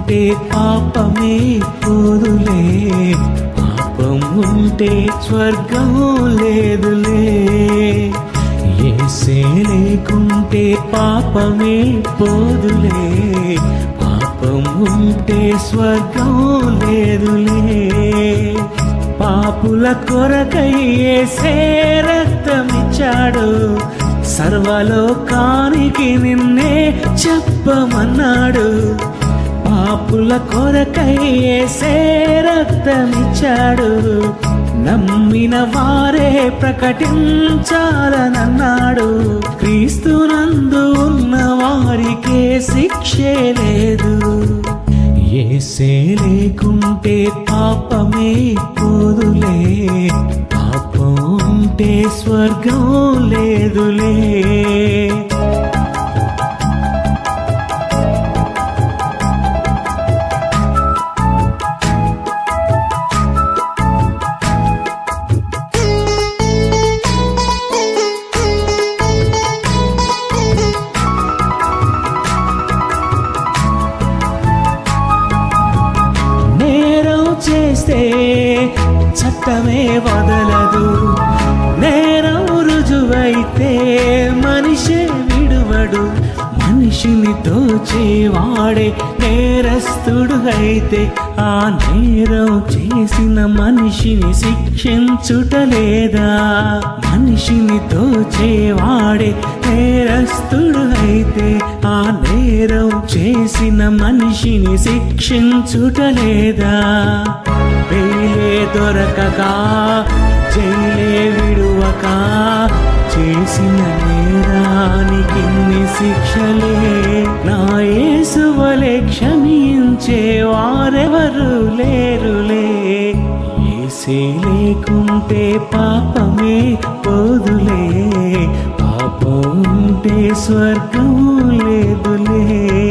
లేకుంటే పాపమే పోదులే పాపం ఉంటే స్వర్గం లేదులే ఏసే లేకుంటే పాపమే పోదులే పాపం ఉంటే స్వర్గం లేదులే పాపుల కొరకై ఏసే రక్తమిచ్చాడు సర్వలోకానికి నిన్నే చెప్పమన్నాడు పాపుల కొరకై ఏసే రక్తమిచ్చాడు నమ్మిన వారే ప్రకటించాలనన్నాడు క్రీస్తునందు ఉన్న వారికే శిక్షే లేదు ఏసే లేకుంటే పాపమే పోదులే పాపం ఉంటే స్వర్గం లేదులే నేరం చేస్తే చట్టమే వదలదు నేరం రుజువైతే మనిషే విడువడు మనిషిని తోచేవాడే నేరస్తుడు అయితే ఆ నేరం చేసిన మనిషిని శిక్షించుటలేదా మనిషిని తోచేవాడే నేరస్తుడు అయితే ఆ నేరం చేసిన మనిషిని శిక్షించుటలేదా బెయిలే దొరకక జైలే విడువక చేసిన నేరానికి ఇన్ని శిక్షలే నా యేసువలే క్షమించే వారెవరు లేరులే ఏసే లేకుంటే పాపమే పోదులే పాపం ఉంటే స్వర్గం లేదులే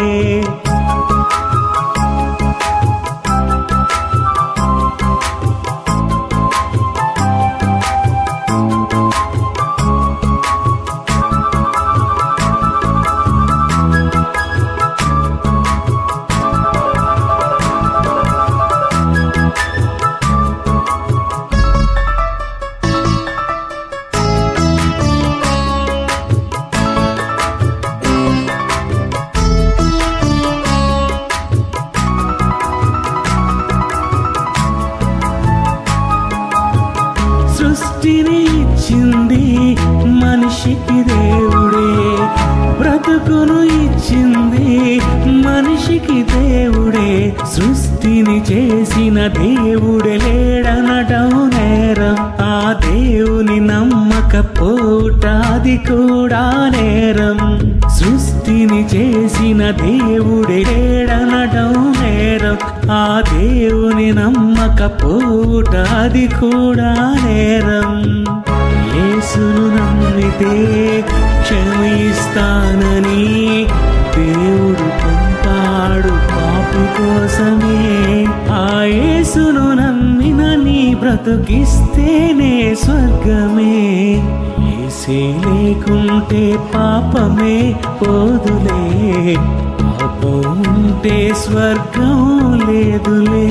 సృష్టిని ఇచ్చింది మనిషికి దేవుడే బ్రతుకును ఇచ్చింది మనిషికి దేవుడే సృష్టిని చేసిన దేవుడే లేడనటం నేరం ఆ దేవుని నమ్మకపోట అది కూడా నేరం సృష్టిని చేసిన దేవుడే లేడనటం నేరం ఆ దేవుని నమ్మకపోట అది కూడా నేరం యేసును నమ్మితే క్షమిస్తానని దేవుడు పంపాడు పాపి కోసమే ఆ యేసును నమ్మిన నీ బ్రతుకిస్తేనే స్వర్గమే ఏసే లేకుంటే పాపమే పోదులే పాపం ఉంటే స్వర్గం లేదులే